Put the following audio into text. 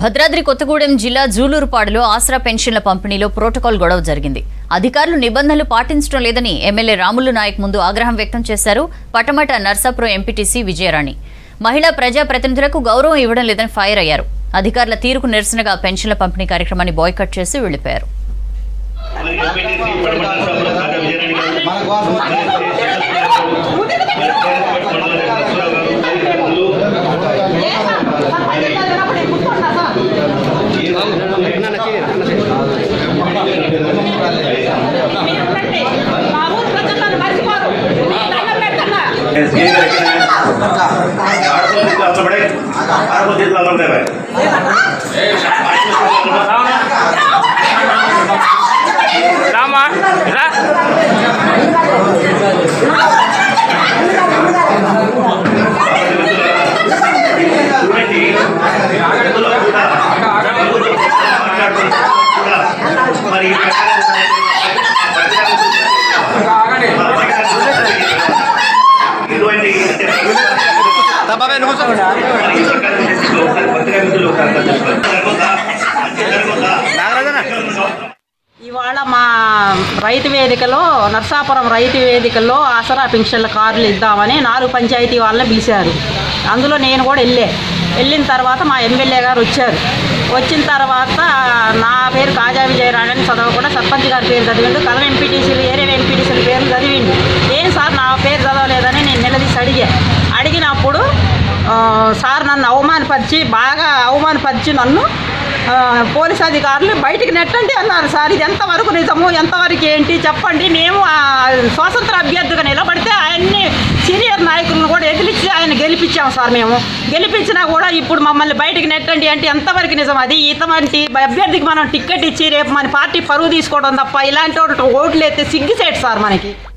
భద్రాద్రి కొత్తగూడెం జిల్లా జూలూరుపాడులో ఆసరా పెన్షన్ల పంపిణీలో ప్రోటోకాల్ గొడవ జరిగింది అధికారులు నిబంధనలు పాటించడం లేదని ఎమ్మెల్యే రాములు నాయక్ ముందు ఆగ్రహం వ్యక్తం చేశారు పటమట నర్సాపురం ఎంపీటీసీ విజయరాణి మహిళా ప్రజా ప్రతినిధులకు గౌరవం ఇవ్వడం లేదని ఫైర్ అయ్యారు అధికారుల తీరుకు నిరసనగా పెన్షన్ల పంపిణీ కార్యక్రమాన్ని బాయ్కట్ చేసి వెళ్లిపోయారు మరి ఎంపీటీసీ పడమట సభలో కాక విజయరాణి గారు మా ఊరు ప్రజలను మర్చిపోరు మీకు దండం పెడతాను ఎస్కే గారికి ఆడపిల్ల చేతిలో అన్నం పడే ఆడపిల్ల చేతిలో అన్నం పడే రామా రా చూడండి అందులో కూడా ప్రభుత్వం మాట్లాడుతున్నా కూడా మరి ఈ ఇటువంటి అంటే మరి ఈ సర్కారు చేసి ఒకసారి పత్రికా మిత్రులు ఒకసారి జరుగుతుందా మంచి జరుగుతుందా ఇవాళ మా రైతు వేదికలో నర్సాపురం రైతు వేదికలో ఆసరా పింఛన్ల కార్డులు ఇద్దామని నాలుగు పంచాయతీ వాళ్ళని పిలిచారు అందులో నేను కూడా వెళ్ళే వెళ్ళిన తర్వాత మా ఎమ్మెల్యే గారు వచ్చారు వచ్చిన తర్వాత నా పేరు కాజా విజయరాణి అని చదవకుండా సర్పంచ్ గారి పేరు చదివిండు కలం ఎంపీటీసీలు ఏరియా ఎంపీటీసీల పేర్లు చదివిండు ఏం సార్ నా పేరు చదవలేదని నేను నిలదీసి అడిగా అడిగినప్పుడు ఆ, సార్ నన్ను అవమానపరిచి బాగా అవమానపరిచి నన్ను ఆ, పోలీస్ అధికారులు బయటికి నెట్టండి అన్నారు సార్ ఇది ఎంతవరకు నిజము ఎంతవరకు ఏంటి చెప్పండి మేము ఆ స్వాతంత్ర అభ్యర్థిగా నిలబడితే ఆయన్ని సీనియర్ నాయకులను కూడా ఎదిరించి ఆయన గెలిపించాం సార్ మేము గెలిపించినా కూడా ఇప్పుడు మమ్మల్ని బయటికి నెట్టండి అంటే ఎంతవరకు నిజం అది ఇటువంటి అభ్యర్థికి మనం టికెట్ ఇచ్చి రేపు మన పార్టీ పరువు తీసుకోవడం తప్ప ఇలాంటి ఓట్లు అయితే సిగ్గుసేటు సార్ మనకి